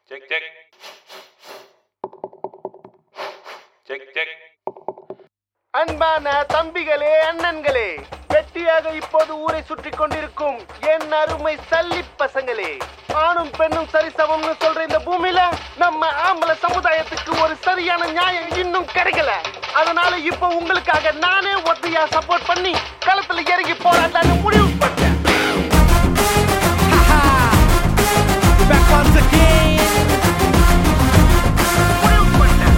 Check check check check அன்பான தம்பிகளே அண்ணன்களே வெட்டியாக இப்போது ஊரை சுற்றி கொண்டிருக்கும் என் அருமை சல்லி பசங்களே ஆணும் பெண்ணும் சரிசமம்னு சொல்ற இந்த பூமியில நம்ம ஆம்பளை சமுதாயத்துக்கு ஒரு சரியான நியாயம் இன்னும் கிடைக்கல அதனால இப்போ உங்களுக்காக நானே ஒத்தையா சப்போர்ட் பண்ணி களத்துல இறங்கி போராட்டான்னு முடிவு பண்ணேன் Back once again. முடிவு பண்ணேன்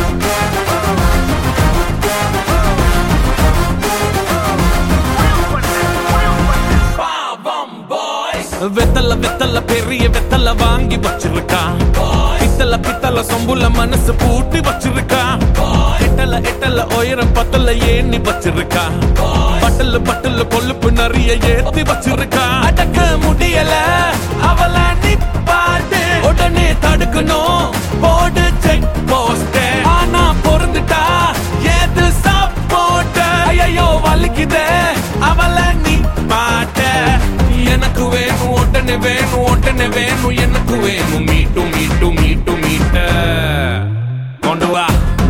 முடிவு பண்ணேன் முடிவு பண்ணேன் வெத்தல வெத்தல பெரிய வெத்தல வாங்கி வச்சிருக்கா பித்தல பித்தல சொம்புல மனசு பூட்டி வச்சிருக்கா எட்டல எட்டல உயரம் பத்தல ஏணி வச்சிருக்கா பட்டல பட்டல கொழுப்பு நிறைய ஏத்தி வச்சிருக்கா அடக்க முடியல அவள நிப்பாட்டு உடனே தடுக்கணும் போடு செக் போஸ்ட் ஆனா பொருந்துட்டா ஏது சப்போர்ட் ஐயோ வலிக்குதே அவள நீ பாட்ட எனக்கு வேணும் உடனே வேணும் உடனே வேணும் எனக்கு வேணும் மீட்டு மீட்டு மீட்டு மீட்ட கொண்டு வா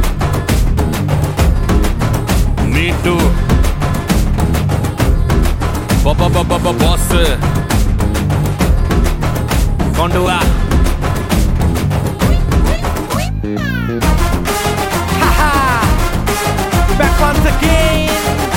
மீட்டு பாஸ் கொண்டு வா Back once again.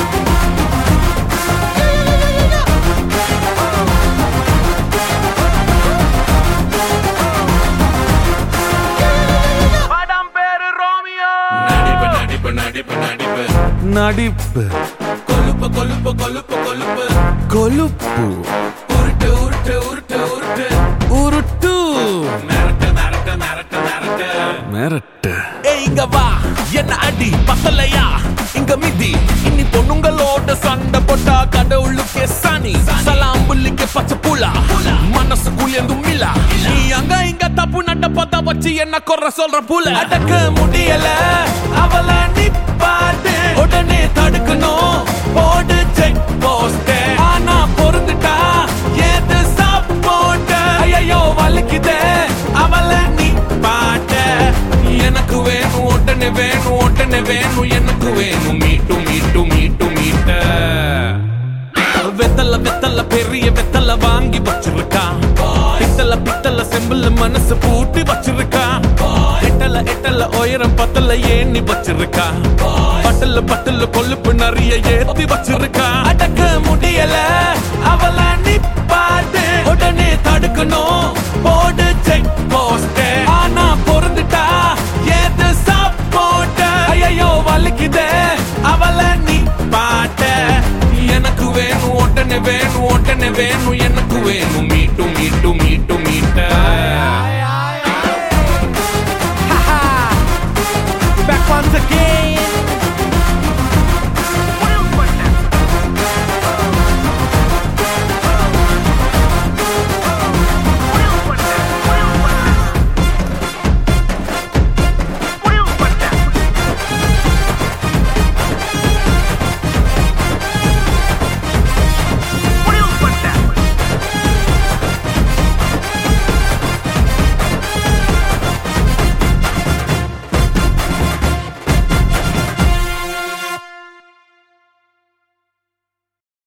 படம் பேரு ரோமியோ நடிப்பு நடிப்பு நடிப்பு நடிப்பு நடிப்பு கொழுப்பு கொழுப்பு கொழுப்பு கொழுப்பு கொழுப்பு உருட்டு உருட்டு உருட்டு உருட்டு உருட்டு மிரட்டு மிரட்டு மிரட்டு மிரட்டு மிரட்டு ஏய் இங்க வா என்ன அடி பத்தலையா இங்க மிதி இன்னி பொண்ணுங்களோட சண்டை போட்டா கடவுளுக்கே சனி சலாம் புள்ளிக்கு பச்சை புலா மனசு குளியந்து மிலா நீ அங்க இங்க தப்பு நட்ட பார்த்தா வச்சு என்ன குறை சொல்ற புல அடக்க முடியல அவள நிப்பாட்டு உடனே தடுக்கணும் போடு செக் போஸ்ட் ஆனா பொருந்துட்டா ஏது சப்போர்ட் ஐயோ வலிக்குதே அவள நீ பாட்ட எனக்கு வேணும் உடனே வேணும் உடனே வேணும் எனக்கு வேணும் மீட்டு மீட்டு மீட்டு மீட்ட வெத்தல வெத்தல பெரிய வெத்தல வாங்கி வச்சிருக்கா பித்தல பித்தல செம்பிள் மனசு பூட்டி வச்சிருக்கா எட்டல எட்டல உயரம் பத்தல ஏணி வச்சிருக்கா பட்டல பட்டல கொழுப்பு நிறைய ஏத்தி வச்சிருக்கா அடக்க முடியல அவள நிப்பாட்டு உடனே தடுக்கணும் போடு செக் போஸ்ட் ஆனா பொருந்துட்டா ஏது சப்போர்ட் ஐயோ வலிக்குதே அவள நீ பாட்ட எனக்கு வேணும் உடனே வேணும் உடனே வேணும் எனக்கு வேணும் மீட்டு மீட்டு